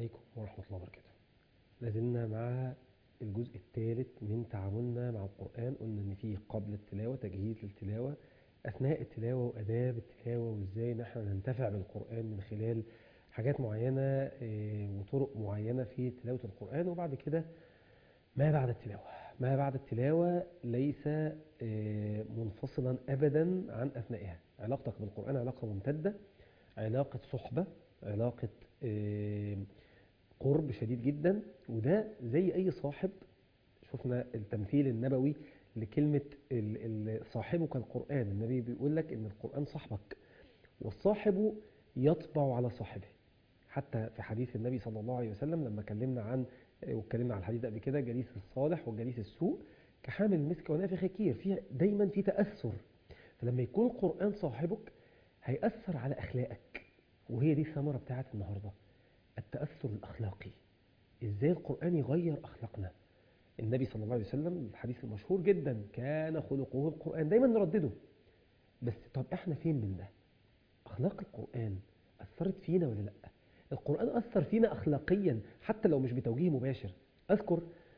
عليكم ورحمة الله وبركاته لازلنا مع الجزء الثالث من تعاملنا مع القرآن قلنا إن فيه قبل التلاوة تجهيز للتلاوة أثناء التلاوة وآداب التلاوة وإزاي نحن ننتفع بالقرآن من خلال حاجات معينة آه، وطرق معينة في تلاوة القرآن وبعد كده ما بعد التلاوة ما بعد التلاوة ليس آه، منفصلا أبدا عن أثنائها علاقتك بالقرآن علاقة ممتدة علاقة صحبة علاقة آه، قرب شديد جدا وده زي أي صاحب شفنا التمثيل النبوي لكلمة ال- ال- صاحبك القرآن النبي بيقول لك إن القرآن صاحبك والصاحب يطبع على صاحبه حتى في حديث النبي صلى الله عليه وسلم لما كلمنا عن واتكلمنا عن الحديث ده قبل كده جليس الصالح والجليس السوء كحامل المسك ونافخ كير في دايما في تأثر فلما يكون القرآن صاحبك هيأثر على أخلاقك وهي دي الثمرة بتاعت النهاردة التأثر الأخلاقي إزاي القرآن يغير أخلاقنا النبي صلى الله عليه وسلم الحديث المشهور جدا كان خلقه القرآن دايما نردده بس طب احنا فين من ده أخلاق القرآن أثرت فينا ولا لأ القرآن أثر فينا أخلاقيا حتى لو مش بتوجيه مباشر أذكر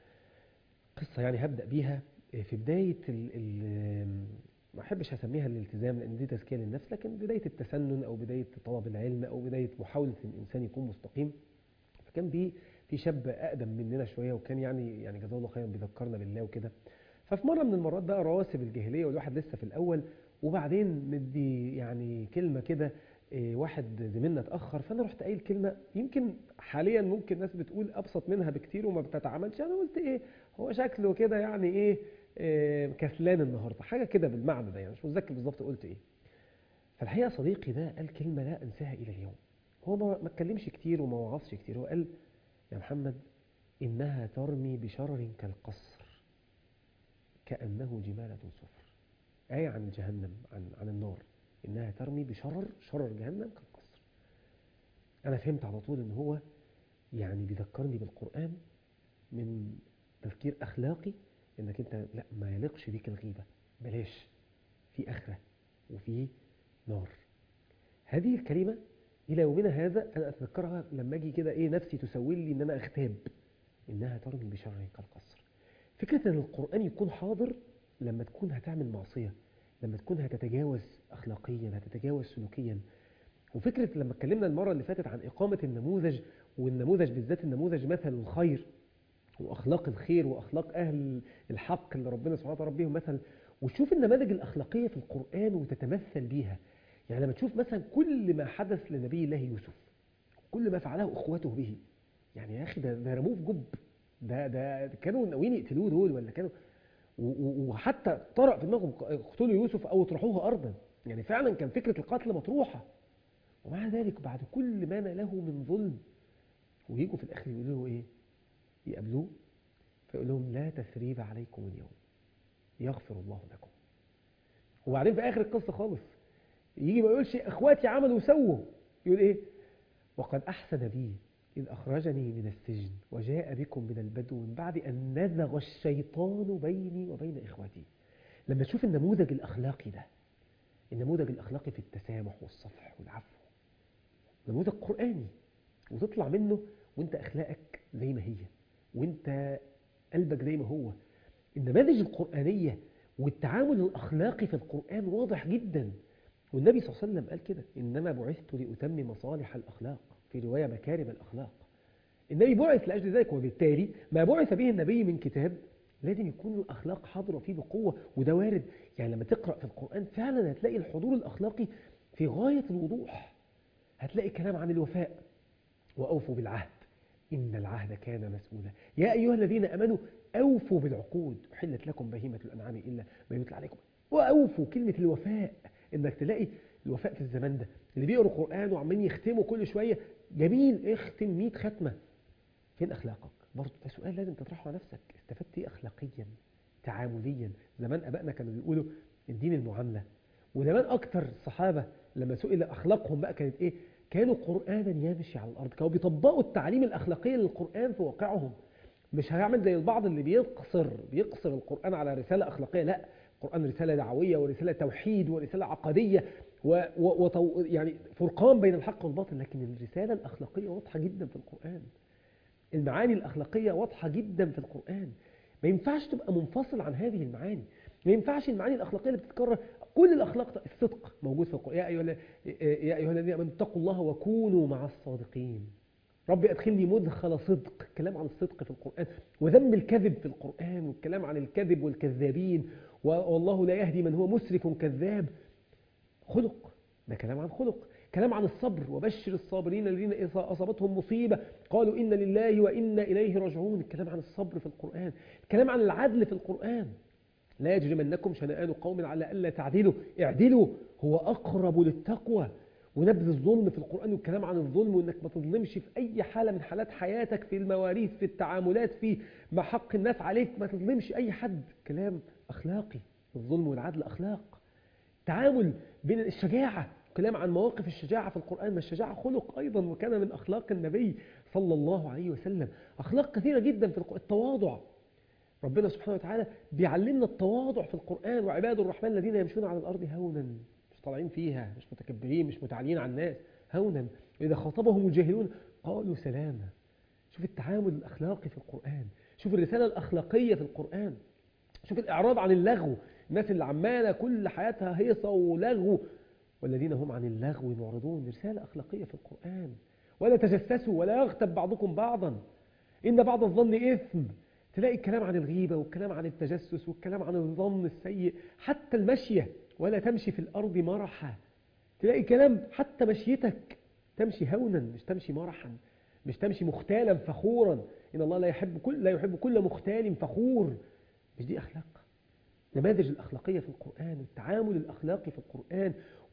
قصة يعني هبدأ بيها في بداية ال ال ما أحبش أسميها الالتزام لأن دي تزكية للنفس لكن بداية التسنن أو بداية طلب العلم أو بداية محاولة الإنسان يكون مستقيم فكان بي في شاب أقدم مننا شوية وكان يعني يعني جزاه الله خيرا بيذكرنا بالله وكده ففي مرة من المرات بقى رواسب الجاهلية والواحد لسه في الأول وبعدين مدي يعني كلمة كده إيه، واحد زميلنا اتأخر فأنا رحت قايل كلمة يمكن حاليا ممكن ناس بتقول أبسط منها بكتير وما بتتعاملش أنا قلت إيه هو شكله كده يعني إيه, إيه كسلان النهاردة حاجة كده بالمعنى ده يعني مش متذكر بالظبط قلت إيه فالحقيقة صديقي ده قال كلمة لا أنساها إلى اليوم هو ما ما اتكلمش كتير وما وعظش كتير هو قال يا محمد إنها ترمي بشرر كالقصر كأنه جمالة صفر آية عن جهنم عن عن النار إنها ترمي بشرر شرر جهنم كالقصر أنا فهمت على طول إن هو يعني بيذكرني بالقرآن من تفكير أخلاقي إنك أنت لا ما يليقش بيك الغيبة بلاش في آخرة وفي نار هذه الكلمة إلى يومنا هذا أنا أتذكرها لما أجي كده إيه نفسي تسول لي إن أنا أغتاب إنها ترمي بشر كالقصر فكرة إن القرآن يكون حاضر لما تكون هتعمل معصية لما تكون هتتجاوز أخلاقيا هتتجاوز سلوكيا وفكرة لما اتكلمنا المرة اللي فاتت عن إقامة النموذج والنموذج بالذات النموذج مثل الخير وأخلاق الخير وأخلاق أهل الحق اللي ربنا سبحانه وتعالى بيهم مثل وتشوف النماذج الأخلاقية في القرآن وتتمثل بيها يعني لما تشوف مثلا كل ما حدث لنبي الله يوسف كل ما فعله اخوته به يعني يا اخي ده, ده رموه في جب ده ده كانوا ناويين يقتلوه دول ولا كانوا و- و- وحتى طرق في دماغهم اقتلوا يوسف او اطرحوه ارضا يعني فعلا كان فكره القتل مطروحه ومع ذلك بعد كل ما ناله من ظلم ويجوا في الاخر يقولوا له ايه يقابلوه فيقول لهم لا تثريب عليكم اليوم يغفر الله لكم وبعدين في اخر القصه خالص يجي ما يقولش اخواتي عملوا وسووا يقول ايه وقد احسن بي اذ اخرجني من السجن وجاء بكم من البدو من بعد ان نزغ الشيطان بيني وبين اخوتي لما تشوف النموذج الاخلاقي ده النموذج الاخلاقي في التسامح والصفح والعفو نموذج قراني وتطلع منه وانت اخلاقك زي ما هي وانت قلبك زي ما هو النماذج القرانيه والتعامل الاخلاقي في القران واضح جدا والنبي صلى الله عليه وسلم قال كده إنما بعثت لأتمم مصالح الأخلاق في رواية مكارم الأخلاق النبي بعث لأجل ذلك وبالتالي ما بعث به النبي من كتاب لازم يكون الأخلاق حاضرة فيه بقوة وده وارد يعني لما تقرأ في القرآن فعلا هتلاقي الحضور الأخلاقي في غاية الوضوح هتلاقي كلام عن الوفاء وأوفوا بالعهد إن العهد كان مسؤولا يا أيها الذين أمنوا أوفوا بالعقود أحلت لكم بهيمة الأنعام إلا ما يتلى عليكم وأوفوا كلمة الوفاء إنك تلاقي الوفاء في الزمان ده اللي بيقروا قرآن وعمالين يختموا كل شوية جميل اختم 100 ختمة فين أخلاقك؟ برضه ده سؤال لازم تطرحه على نفسك استفدت إيه أخلاقيا تعامليا زمان أبائنا كانوا بيقولوا الدين المعاملة وزمان أكتر الصحابة لما سئل أخلاقهم بقى كانت إيه؟ كانوا قرآنا يمشي على الأرض كانوا بيطبقوا التعليم الأخلاقية للقرآن في واقعهم مش هيعمل زي البعض اللي بيقصر بيقصر القرآن على رسالة أخلاقية لا القرآن رسالة دعوية ورسالة توحيد ورسالة عقدية و و وطو يعني فرقان بين الحق والباطل لكن الرسالة الأخلاقية واضحة جدا في القرآن المعاني الأخلاقية واضحة جدا في القرآن ما ينفعش تبقى منفصل عن هذه المعاني ما ينفعش المعاني الأخلاقية اللي بتتكرر كل الأخلاق الصدق موجود في القرآن يا أيها يا أيها الذين آمنوا اتقوا الله وكونوا مع الصادقين ربي أدخلني مدخل صدق كلام عن الصدق في القرآن وذم الكذب في القرآن والكلام عن الكذب والكذابين والله لا يهدي من هو مسرف كذاب خلق ده كلام عن خلق كلام عن الصبر وبشر الصابرين الذين إذا أصابتهم مصيبة قالوا إن لله وإنا إليه راجعون الكلام عن الصبر في القرآن الكلام عن العدل في القرآن لا يجرمنكم شنآن قوم على ألا تعدلوا اعدلوا هو أقرب للتقوى ونبذ الظلم في القرآن والكلام عن الظلم وإنك ما تظلمش في أي حالة من حالات حياتك في المواريث في التعاملات في ما حق الناس عليك ما تظلمش أي حد كلام أخلاقي الظلم والعدل أخلاق تعامل بين الشجاعة كلام عن مواقف الشجاعة في القرآن ما الشجاعة خلق أيضا وكان من أخلاق النبي صلى الله عليه وسلم أخلاق كثيرة جدا في القرآن التواضع ربنا سبحانه وتعالى بيعلمنا التواضع في القرآن وعباد الرحمن الذين يمشون على الأرض هونا مش طالعين فيها مش متكبرين مش متعاليين على الناس هونا إذا خاطبهم الجاهلون قالوا سلاما شوف التعامل الأخلاقي في القرآن شوف الرسالة الأخلاقية في القرآن شوف الإعراض عن اللغو الناس اللي عمالة كل حياتها هيصة ولغو والذين هم عن اللغو معرضون رسالة أخلاقية في القرآن ولا تجسسوا ولا يغتب بعضكم بعضا إن بعض الظن إثم تلاقي الكلام عن الغيبة والكلام عن التجسس والكلام عن الظن السيء حتى المشية ولا تمشي في الأرض مرحا تلاقي كلام حتى مشيتك تمشي هونا مش تمشي مرحا مش تمشي مختالا فخورا إن الله لا يحب كل لا يحب كل مختال فخور مش دي أخلاق نماذج الأخلاقية في القرآن التعامل الأخلاقي في القرآن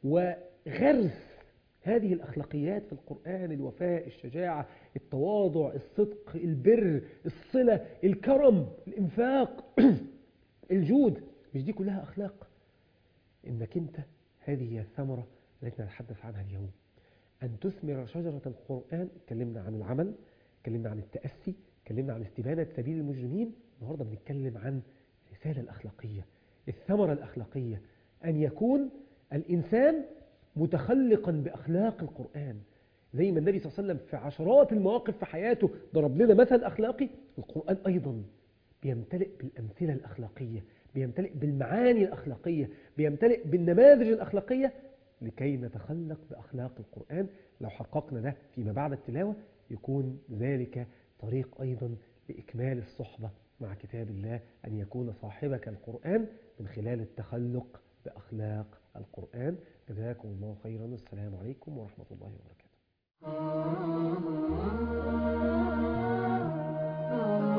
وغرس هذه الأخلاقيات في القرآن الوفاء الشجاعة التواضع الصدق البر الصلة الكرم الإنفاق الجود مش دي كلها أخلاق إنك أنت هذه هي الثمرة التي نتحدث عنها اليوم أن تثمر شجرة القرآن اتكلمنا عن العمل اتكلمنا عن التأسي اتكلمنا عن استبانة سبيل المجرمين النهاردة بنتكلم عن الرسالة الأخلاقية الثمرة الأخلاقية أن يكون الإنسان متخلقا بأخلاق القرآن زي ما النبي صلى الله عليه وسلم في عشرات المواقف في حياته ضرب لنا مثل أخلاقي القرآن أيضا بيمتلئ بالأمثلة الأخلاقية بيمتلئ بالمعاني الأخلاقية بيمتلئ بالنماذج الأخلاقية لكي نتخلق بأخلاق القرآن لو حققنا ده فيما بعد التلاوة يكون ذلك طريق أيضا لإكمال الصحبة مع كتاب الله أن يكون صاحبك القرآن من خلال التخلق بأخلاق القرآن جزاكم الله خيرا السلام عليكم ورحمة الله وبركاته